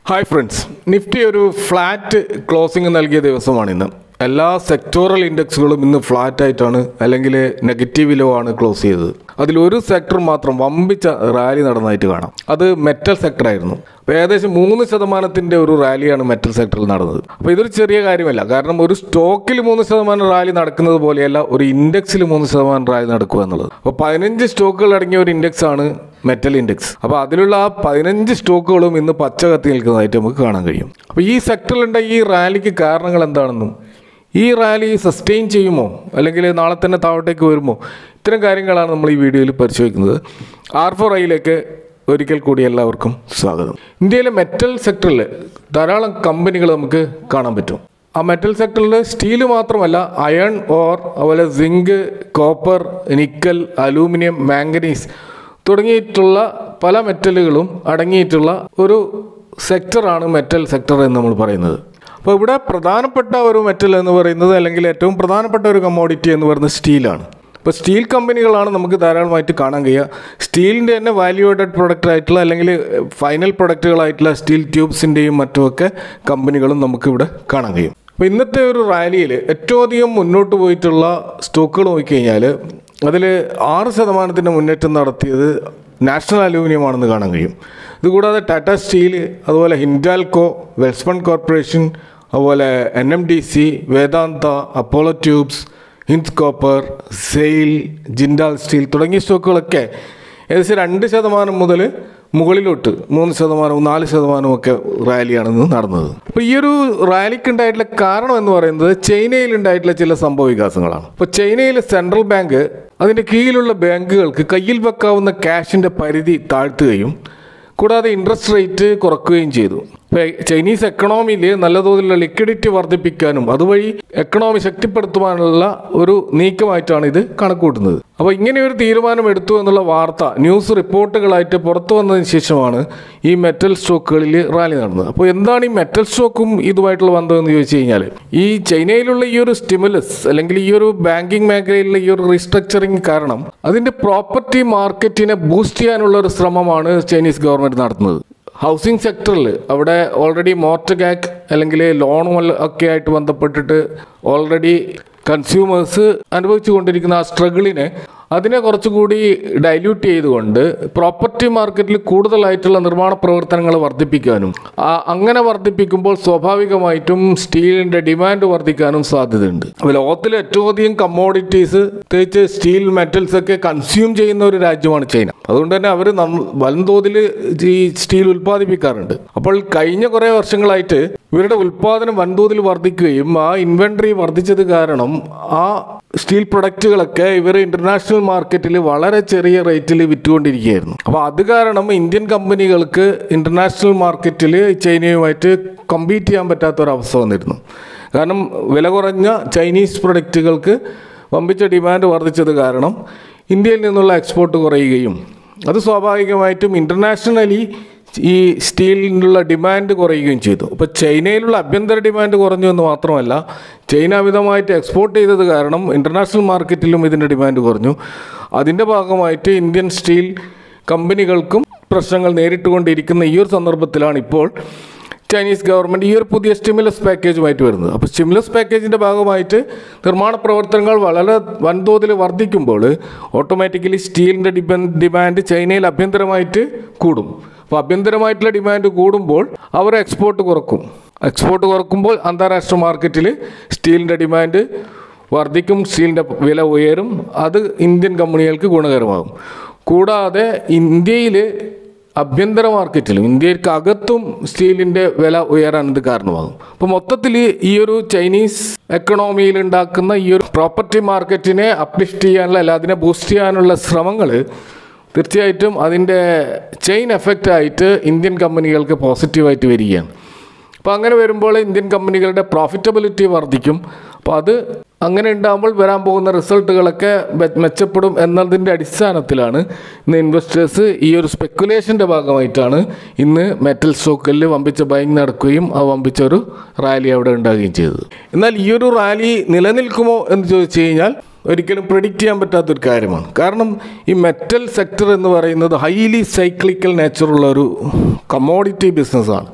hi friends Nifty ഒരു flat closing നൽകിയ ദിവസമാണ് ഇന്ന് എല്ലാ സെക്ടോറൽ ഇൻഡെക്സുകളും ഇന്ന് ഫ്ലാറ്റ് ആയിട്ടാണ് അല്ലെങ്കിൽ നെഗറ്റീവിലോ ആണ് ക്ലോസ് ചെയ്തത് അതിൽ ഒരു സെക്ടർ മാത്രം വമ്പിച്ച റാലി നടന്നതായിട്ട് കാണാം അത് മെറ്റൽ സെക്ടർ ആയിരുന്നു അപ്പോൾ ഏകദേശം മൂന്ന് ശതമാനത്തിൻ്റെ ഒരു റാലിയാണ് മെറ്റൽ സെക്ടറിൽ നടന്നത് അപ്പോൾ ഇതൊരു ചെറിയ കാര്യമല്ല കാരണം ഒരു സ്റ്റോക്കിൽ മൂന്ന് ശതമാനം റാലി നടക്കുന്നത് പോലെയല്ല ഒരു ഇൻഡെക്സിൽ മൂന്ന് ശതമാനം റാലി നടക്കുക എന്നുള്ളത് അപ്പോൾ പതിനഞ്ച് സ്റ്റോക്കുകൾ അടങ്ങിയ ഒരു ഇൻഡെക്സ് ആണ് മെറ്റൽ ഇൻഡെക്സ് അപ്പോൾ അതിലുള്ള ആ പതിനഞ്ച് സ്റ്റോക്കുകളും ഇന്ന് പച്ച കത്തി നിൽക്കുന്നതായിട്ട് നമുക്ക് കാണാൻ കഴിയും അപ്പോൾ ഈ സെക്ടറിലുണ്ട ഈ റാലിക്ക് കാരണങ്ങൾ എന്താണെന്നും ഈ റാലി സസ്റ്റെയിൻ ചെയ്യുമോ അല്ലെങ്കിൽ നാളെ തന്നെ താഴോട്ടേക്ക് വരുമോ ഇത്തരം കാര്യങ്ങളാണ് നമ്മൾ ഈ വീഡിയോയിൽ പരിശോധിക്കുന്നത് ആർ ഫോർ ഐയിലേക്ക് ഒരിക്കൽ കൂടി എല്ലാവർക്കും സ്വാഗതം ഇന്ത്യയിലെ മെറ്റൽ സെക്ടറിൽ ധാരാളം കമ്പനികൾ നമുക്ക് കാണാൻ പറ്റും ആ മെറ്റൽ സെക്ടറിൽ സ്റ്റീൽ മാത്രമല്ല അയൺ ഓർ അതുപോലെ zinc copper nickel aluminium manganese തുടങ്ങിയിട്ടുള്ള പല മെറ്റലുകളും അടങ്ങിയിട്ടുള്ള ഒരു സെക്ടറാണ് മെറ്റൽ സെക്ടർ എന്ന് നമ്മൾ പറയുന്നത് അപ്പോൾ ഇവിടെ പ്രധാനപ്പെട്ട ഒരു മെറ്റൽ എന്ന് പറയുന്നത് അല്ലെങ്കിൽ ഏറ്റവും പ്രധാനപ്പെട്ട ഒരു കമ്മോഡിറ്റി എന്ന് പറയുന്നത് സ്റ്റീലാണ് ഇപ്പോൾ സ്റ്റീൽ കമ്പനികളാണ് നമുക്ക് ധാരാളമായിട്ട് കാണാൻ കഴിയുക സ്റ്റീലിൻ്റെ തന്നെ വാല്യൂഡഡ് പ്രൊഡക്റ്റ് ആയിട്ടുള്ള അല്ലെങ്കിൽ ഫൈനൽ പ്രൊഡക്റ്റുകളായിട്ടുള്ള സ്റ്റീൽ ട്യൂബ്സിൻ്റെയും മറ്റുമൊക്കെ കമ്പനികളും നമുക്കിവിടെ കാണാൻ കഴിയും അപ്പോൾ ഇന്നത്തെ ഒരു റാലിയിൽ ഏറ്റവും അധികം മുന്നോട്ട് പോയിട്ടുള്ള സ്റ്റോക്കുകൾ നോക്കിക്കഴിഞ്ഞാൽ അതിൽ ആറ് ശതമാനത്തിൻ്റെ മുന്നേറ്റം നടത്തിയത് നാഷണൽ അലൂമിനിയം ആണെന്ന് കാണാൻ കഴിയും ഇതുകൂടാതെ ടാറ്റ സ്റ്റീൽ അതുപോലെ ഹിൻഡാൽകോ വെൽസ്പൺ കോർപ്പറേഷൻ അതുപോലെ N M D C Vedanta Apollo tubes ഹിൻസ് കോപ്പർ സെയിൽ ജിൻഡാൽ സ്റ്റീൽ തുടങ്ങിയ സ്റ്റോക്കുകളൊക്കെ ഏകദേശം രണ്ട് ശതമാനം മുതൽ മുകളിലോട്ട് മൂന്ന് ശതമാനവും നാല് ശതമാനവും ഒക്കെ റാലിയാണ് ഇന്ന് നടന്നത് അപ്പോൾ ഈ ഒരു റാലിക്ക് ഉണ്ടായിട്ടുള്ള കാരണം എന്ന് പറയുന്നത് ചൈനയിൽ ഉണ്ടായിട്ടുള്ള ചില സംഭവ വികാസങ്ങളാണ് ഇപ്പോൾ ചൈനയിലെ സെൻട്രൽ ബാങ്ക് അതിൻ്റെ കീഴിലുള്ള ബാങ്കുകൾക്ക് കയ്യിൽ വെക്കാവുന്ന ക്യാഷിൻ്റെ പരിധി താഴ്ത്തുകയും കൂടാതെ ഇൻട്രസ്റ്റ് റേറ്റ് കുറക്കുകയും ചെയ്തു ഇപ്പോൾ ചൈനീസ് എക്കണോമിയിൽ നല്ല തോതിലുള്ള ലിക്വിഡിറ്റി വർദ്ധിപ്പിക്കാനും അതുവഴി എക്കണോമി ശക്തിപ്പെടുത്തുവാനുള്ള ഒരു നീക്കമായിട്ടാണ് ഇത് കണക്കൂട്ടുന്നത് അപ്പോൾ ഇങ്ങനെ ഒരു തീരുമാനം എടുത്തു എന്നുള്ള വാർത്ത ന്യൂസ് റിപ്പോർട്ടുകളായിട്ട് പുറത്തു വന്നതിന് ശേഷമാണ് ഈ മെറ്റൽ സ്റ്റോക്കുകളിൽ റാലി നടന്നത് അപ്പോൾ എന്താണ് ഈ മെറ്റൽ സ്റ്റോക്കും ഇതുമായിട്ടുള്ള ബന്ധമെന്ന് ചോദിച്ചു കഴിഞ്ഞാൽ ഈ ചൈനയിലുള്ള ഈ ഒരു സ്റ്റിമുലസ് അല്ലെങ്കിൽ ഈ ഒരു ബാങ്കിങ് മേഖലയിലുള്ള ഈ ഒരു റീസ്ട്രക്ചറിങ് കാരണം അതിൻ്റെ പ്രോപ്പർട്ടി മാർക്കറ്റിനെ ബൂസ്റ്റ് ചെയ്യാനുള്ള ഒരു ശ്രമമാണ് ചൈനീസ് ഗവൺമെൻറ് നടത്തുന്നത് ഹൗസിംഗ് സെക്ടറിൽ അവിടെ ഓൾറെഡി മോർട്ടഗാക്ക് അല്ലെങ്കിൽ ലോണും ഒക്കെ ആയിട്ട് ബന്ധപ്പെട്ടിട്ട് ഓൾറെഡി കൺസ്യൂമേഴ്സ് അനുഭവിച്ചു കൊണ്ടിരിക്കുന്ന ആ സ്ട്രഗിളിനെ അതിനെ കുറച്ചുകൂടി ഡൈല്യൂട്ട് ചെയ്തുകൊണ്ട് പ്രോപ്പർട്ടി മാർക്കറ്റിൽ കൂടുതലായിട്ടുള്ള നിർമ്മാണ പ്രവർത്തനങ്ങൾ വർദ്ധിപ്പിക്കാനും ആ അങ്ങനെ വർദ്ധിപ്പിക്കുമ്പോൾ സ്വാഭാവികമായിട്ടും സ്റ്റീലിൻ്റെ ഡിമാൻഡ് വർദ്ധിക്കാനും സാധ്യതയുണ്ട് അപ്പോൾ ലോകത്തിലെ ഏറ്റവും അധികം കമ്മോഡിറ്റീസ് പ്രത്യേകിച്ച് സ്റ്റീൽ മെറ്റൽസ് ഒക്കെ കൺസ്യൂം ചെയ്യുന്ന ഒരു രാജ്യമാണ് ചൈന അതുകൊണ്ട് തന്നെ അവർ വൻതോതിൽ ഈ സ്റ്റീൽ ഉൽപ്പാദിപ്പിക്കാറുണ്ട് അപ്പോൾ കഴിഞ്ഞ കുറേ വർഷങ്ങളായിട്ട് ഇവരുടെ ഉൽപ്പാദനം വൻതോതിൽ വർദ്ധിക്കുകയും ആ ഇൻവെൻട്രി വർദ്ധിച്ചത് കാരണം ആ സ്റ്റീൽ പ്രൊഡക്റ്റുകളൊക്കെ ഇവർ ഇന്റർനാഷണൽ മാർക്കറ്റിൽ വളരെ ചെറിയ റേറ്റിൽ വിറ്റുകൊണ്ടിരിക്കുകയായിരുന്നു അപ്പോൾ അത് കാരണം ഇന്ത്യൻ കമ്പനികൾക്ക് ഇന്റർനാഷണൽ മാർക്കറ്റിൽ ചൈനയുമായിട്ട് കമ്പീറ്റ് ചെയ്യാൻ പറ്റാത്ത ഒരു അവസ്ഥ വന്നിരുന്നു കാരണം വില കുറഞ്ഞ ചൈനീസ് പ്രൊഡക്റ്റുകൾക്ക് വമ്പിച്ച ഡിമാൻഡ് വർദ്ധിച്ചത് കാരണം ഇന്ത്യയിൽ നിന്നുള്ള എക്സ്പോർട്ട് കുറയുകയും അത് സ്വാഭാവികമായിട്ടും ഇൻ്റർനാഷണലി ഈ സ്റ്റീലിനുള്ള ഡിമാൻഡ് കുറയുകയും ചെയ്തു അപ്പോൾ ചൈനയിലുള്ള ആഭ്യന്തര ഡിമാൻഡ് കുറഞ്ഞു എന്ന് മാത്രമല്ല ചൈന അമിതമായിട്ട് എക്സ്പോർട്ട് ചെയ്തത് കാരണം ഇൻ്റർനാഷണൽ മാർക്കറ്റിലും ഇതിൻ്റെ ഡിമാൻഡ് കുറഞ്ഞു അതിൻ്റെ ഭാഗമായിട്ട് ഇന്ത്യൻ സ്റ്റീൽ കമ്പനികൾക്കും പ്രശ്നങ്ങൾ നേരിട്ടുകൊണ്ടിരിക്കുന്ന ഈ ഒരു സന്ദർഭത്തിലാണ് ഇപ്പോൾ ചൈനീസ് ഗവൺമെൻറ് ഈ ഒരു പുതിയ സ്റ്റിമുലസ് പാക്കേജുമായിട്ട് വരുന്നത് അപ്പോൾ സ്റ്റിമുലസ് പാക്കേജിൻ്റെ ഭാഗമായിട്ട് നിർമ്മാണ പ്രവർത്തനങ്ങൾ വളരെ വൻതോതിൽ വർദ്ധിക്കുമ്പോൾ ഓട്ടോമാറ്റിക്കലി സ്റ്റീലിൻ്റെ ഡിമാൻഡ് ചൈനയിൽ ആഭ്യന്തരമായിട്ട് കൂടും അപ്പോൾ ആഭ്യന്തരമായിട്ടുള്ള ഡിമാൻഡ് കൂടുമ്പോൾ അവർ എക്സ്പോർട്ട് കുറക്കും എക്സ്പോർട്ട് കുറക്കുമ്പോൾ അന്താരാഷ്ട്ര മാർക്കറ്റിൽ സ്റ്റീലിൻ്റെ ഡിമാൻഡ് വർദ്ധിക്കും സ്റ്റീലിൻ്റെ വില ഉയരും അത് ഇന്ത്യൻ കമ്പനികൾക്ക് ഗുണകരമാകും കൂടാതെ ഇന്ത്യയിൽ ആഭ്യന്തര മാർക്കറ്റിലും ഇന്ത്യക്ക് അകത്തും സ്റ്റീലിൻ്റെ വില ഉയരാൻ ഇത് കാരണമാകും അപ്പോൾ മൊത്തത്തിൽ ഈ ഒരു ചൈനീസ് എക്കണോമിയിൽ ഉണ്ടാക്കുന്ന ഈ ഒരു പ്രോപ്പർട്ടി മാർക്കറ്റിനെ അപ്ലിഫ്റ്റ് ചെയ്യാനുള്ള അല്ല അതിനെ ബൂസ്റ്റ് ചെയ്യാനുള്ള ശ്രമങ്ങൾ തീർച്ചയായിട്ടും അതിൻ്റെ ചെയിൻ എഫക്റ്റ് ആയിട്ട് ഇന്ത്യൻ കമ്പനികൾക്ക് പോസിറ്റീവായിട്ട് വരികയാണ് അപ്പോൾ അങ്ങനെ വരുമ്പോൾ ഇന്ത്യൻ കമ്പനികളുടെ പ്രോഫിറ്റബിലിറ്റി വർദ്ധിക്കും അപ്പോൾ അത് അങ്ങനെ ഉണ്ടാകുമ്പോൾ വരാൻ പോകുന്ന റിസൾട്ടുകളൊക്കെ മെച്ചപ്പെടും എന്നതിൻ്റെ അടിസ്ഥാനത്തിലാണ് ഇന്ന് ഇൻവെസ്റ്റേഴ്സ് ഈ ഒരു സ്പെക്കുലേഷൻ്റെ ഭാഗമായിട്ടാണ് ഇന്ന് മെറ്റൽ സ്റ്റോക്കിൽ വമ്പിച്ച ബൈങ് നടക്കുകയും ആ വമ്പിച്ച ഒരു റാലി അവിടെ ഉണ്ടാകുകയും ചെയ്തത് എന്നാൽ ഈ ഒരു റാലി നിലനിൽക്കുമോ എന്ന് ചോദിച്ചു കഴിഞ്ഞാൽ ഒരിക്കലും പ്രിഡിക്റ്റ് ചെയ്യാൻ പറ്റാത്തൊരു കാര്യമാണ് കാരണം ഈ മെറ്റൽ സെക്ടർ എന്ന് പറയുന്നത് ഹൈലി സൈക്ലിക്കൽ നേച്ചറുള്ള ഒരു കമ്മോഡിറ്റി ബിസിനസ്സാണ്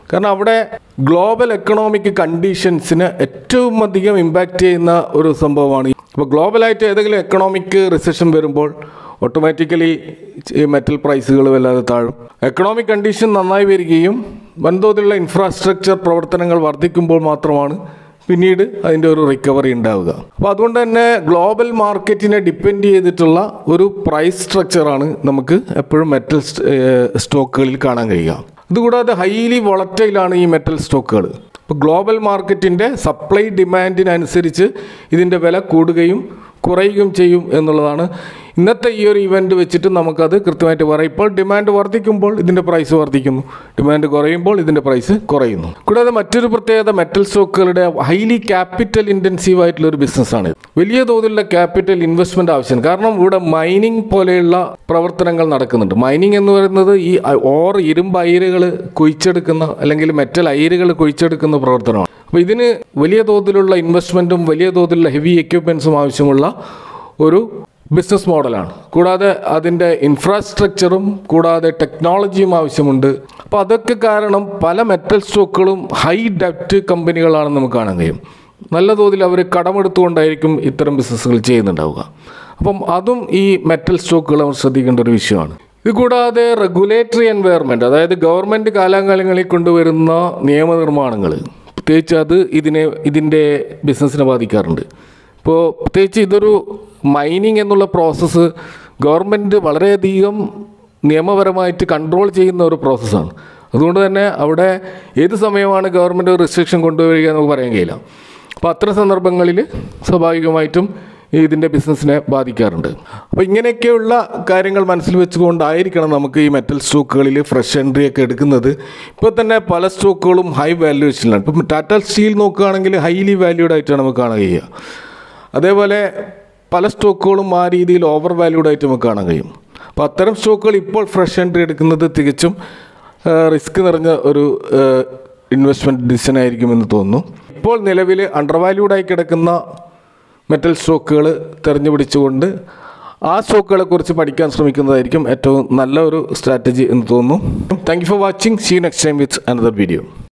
കാരണം അവിടെ ഗ്ലോബൽ എക്കണോമിക് കണ്ടീഷൻസിന് ഏറ്റവും അധികം ഇമ്പാക്റ്റ് ചെയ്യുന്ന ഒരു സംഭവമാണ് ഇപ്പോൾ ഗ്ലോബലായിട്ട് ഏതെങ്കിലും എക്കണോമിക് റിസഷൻ വരുമ്പോൾ ഓട്ടോമാറ്റിക്കലി ഈ മെറ്റൽ പ്രൈസുകൾ വല്ലാതെ താഴും എക്കണോമിക് കണ്ടീഷൻ നന്നായി വരികയും വൻതോതിലുള്ള ഇൻഫ്രാസ്ട്രക്ചർ പ്രവർത്തനങ്ങൾ വർദ്ധിക്കുമ്പോൾ മാത്രമാണ് പിന്നീട് അതിൻ്റെ ഒരു റിക്കവറി ഉണ്ടാവുക അപ്പോൾ അതുകൊണ്ട് തന്നെ ഗ്ലോബൽ മാർക്കറ്റിനെ ഡിപ്പെൻഡ് ചെയ്തിട്ടുള്ള ഒരു പ്രൈസ് സ്ട്രക്ചറാണ് നമുക്ക് എപ്പോഴും മെറ്റൽ സ്റ്റോക്കുകളിൽ കാണാൻ കഴിയുക ഇതുകൂടാതെ ഹൈലി വോളറ്റൈലാണ് ഈ മെറ്റൽ സ്റ്റോക്കുകൾ ഇപ്പോൾ ഗ്ലോബൽ മാർക്കറ്റിൻ്റെ സപ്ലൈ ഡിമാൻഡിനനുസരിച്ച് ഇതിൻ്റെ വില കൂടുകയും കുറയുകയും ചെയ്യും എന്നുള്ളതാണ് ഇന്നത്തെ ഈ ഒരു ഇവൻ്റ് വെച്ചിട്ട് നമുക്കത് കൃത്യമായിട്ട് പറയാം ഇപ്പോൾ ഡിമാൻഡ് വർദ്ധിക്കുമ്പോൾ ഇതിൻ്റെ പ്രൈസ് വർദ്ധിക്കുന്നു ഡിമാൻഡ് കുറയുമ്പോൾ ഇതിൻ്റെ പ്രൈസ് കുറയുന്നു കൂടാതെ മറ്റൊരു പ്രത്യേകത മെറ്റൽ സ്റ്റോക്കുകളുടെ ഹൈലി ക്യാപിറ്റൽ ഇൻറ്റൻസീവ് ആയിട്ടുള്ള ഒരു ബിസിനസ്സാണ് വലിയ തോതിലുള്ള ക്യാപിറ്റൽ ഇൻവെസ്റ്റ്മെൻറ്റ് ആവശ്യമാണ് കാരണം ഇവിടെ മൈനിങ് പോലെയുള്ള പ്രവർത്തനങ്ങൾ നടക്കുന്നുണ്ട് മൈനിങ് എന്ന് പറയുന്നത് ഈ ഓർ ഇരുമ്പ് അയിരുകൾ കുഴിച്ചെടുക്കുന്ന അല്ലെങ്കിൽ മെറ്റൽ അയിരുകൾ കുഴിച്ചെടുക്കുന്ന പ്രവർത്തനമാണ് അപ്പോൾ ഇതിന് വലിയ തോതിലുള്ള ഇൻവെസ്റ്റ്മെൻറ്റും വലിയ തോതിലുള്ള ഹെവി എക്യുപ്മെൻസും ആവശ്യമുള്ള ഒരു ബിസിനസ് മോഡലാണ് കൂടാതെ അതിൻ്റെ ഇൻഫ്രാസ്ട്രക്ചറും കൂടാതെ ടെക്നോളജിയും ആവശ്യമുണ്ട് അപ്പോൾ അതൊക്കെ കാരണം പല മെറ്റൽ സ്റ്റോക്കുകളും ഹൈ ഡെപ്റ്റ് കമ്പനികളാണെന്ന് നമുക്ക് കാണാൻ കഴിയും നല്ല തോതിൽ അവർ കടമെടുത്തുകൊണ്ടായിരിക്കും ഇത്തരം ബിസിനസ്സുകൾ ചെയ്യുന്നുണ്ടാവുക അപ്പം അതും ഈ മെറ്റൽ സ്റ്റോക്കുകൾ നമ്മൾ ശ്രദ്ധിക്കേണ്ട ഒരു വിഷയമാണ് ഇത് കൂടാതെ റെഗുലേറ്ററി എൻവയറമെൻറ്റ് അതായത് ഗവൺമെൻറ് കാലാകാലങ്ങളിൽ കൊണ്ടുവരുന്ന നിയമനിർമ്മാണങ്ങൾ പ്രത്യേകിച്ച് അത് ഇതിനെ ഇതിൻ്റെ ബിസിനസ്സിനെ ബാധിക്കാറുണ്ട് ഇപ്പോൾ പ്രത്യേകിച്ച് ഇതൊരു മൈനിങ് എന്നുള്ള പ്രോസസ്സ് ഗവൺമെൻറ് വളരെയധികം നിയമപരമായിട്ട് കൺട്രോൾ ചെയ്യുന്ന ഒരു പ്രോസസ്സാണ് അതുകൊണ്ട് തന്നെ അവിടെ ഏത് സമയമാണ് ഗവൺമെൻറ് റെസ്ട്രിക്ഷൻ കൊണ്ടുവരിക എന്ന് നമുക്ക് പറയാൻ കഴിയില്ല അപ്പോൾ അത്തരം സന്ദർഭങ്ങളിൽ സ്വാഭാവികമായിട്ടും ഇതിൻ്റെ ബിസിനസ്സിനെ ബാധിക്കാറുണ്ട് അപ്പോൾ ഇങ്ങനെയൊക്കെയുള്ള കാര്യങ്ങൾ മനസ്സിൽ വെച്ചുകൊണ്ടായിരിക്കണം നമുക്ക് ഈ മെറ്റൽ സ്റ്റോക്കുകളിൽ ഫ്രഷ് എൻട്രി ഒക്കെ എടുക്കുന്നത് ഇപ്പോൾ തന്നെ പല സ്റ്റോക്കുകളും ഹൈ വാല്യൂഷനിലാണ് ഇപ്പം ടാറ്റ സ്റ്റീൽ നോക്കുകയാണെങ്കിൽ ഹൈലി വാല്യൂഡ് ആയിട്ടാണ് നമുക്ക് കാണാൻ കഴിയുക അതേപോലെ പല സ്റ്റോക്കുകളും ആ രീതിയിൽ ഓവർ വാല്യൂഡ് ആയിട്ട് നമുക്ക് കാണാൻ കഴിയും അപ്പോൾ അത്തരം സ്റ്റോക്കുകൾ ഇപ്പോൾ ഫ്രഷ് എൻട്രി എടുക്കുന്നത് തികച്ചും റിസ്ക് നിറഞ്ഞ ഒരു ഇൻവെസ്റ്റ്മെൻറ്റ് ഡിസിഷൻ ആയിരിക്കുമെന്ന് തോന്നുന്നു ഇപ്പോൾ നിലവിൽ അണ്ടർ വാല്യൂഡായി കിടക്കുന്ന മെറ്റൽ സ്റ്റോക്കുകൾ തിരഞ്ഞുപിടിച്ചുകൊണ്ട് ആ സ്റ്റോക്കുകളെ കുറിച്ച് പഠിക്കാൻ ശ്രമിക്കുന്നതായിരിക്കും ഏറ്റവും നല്ല ഒരു സ്ട്രാറ്റജി എന്ന് തോന്നുന്നു thank you for watching see next time with another video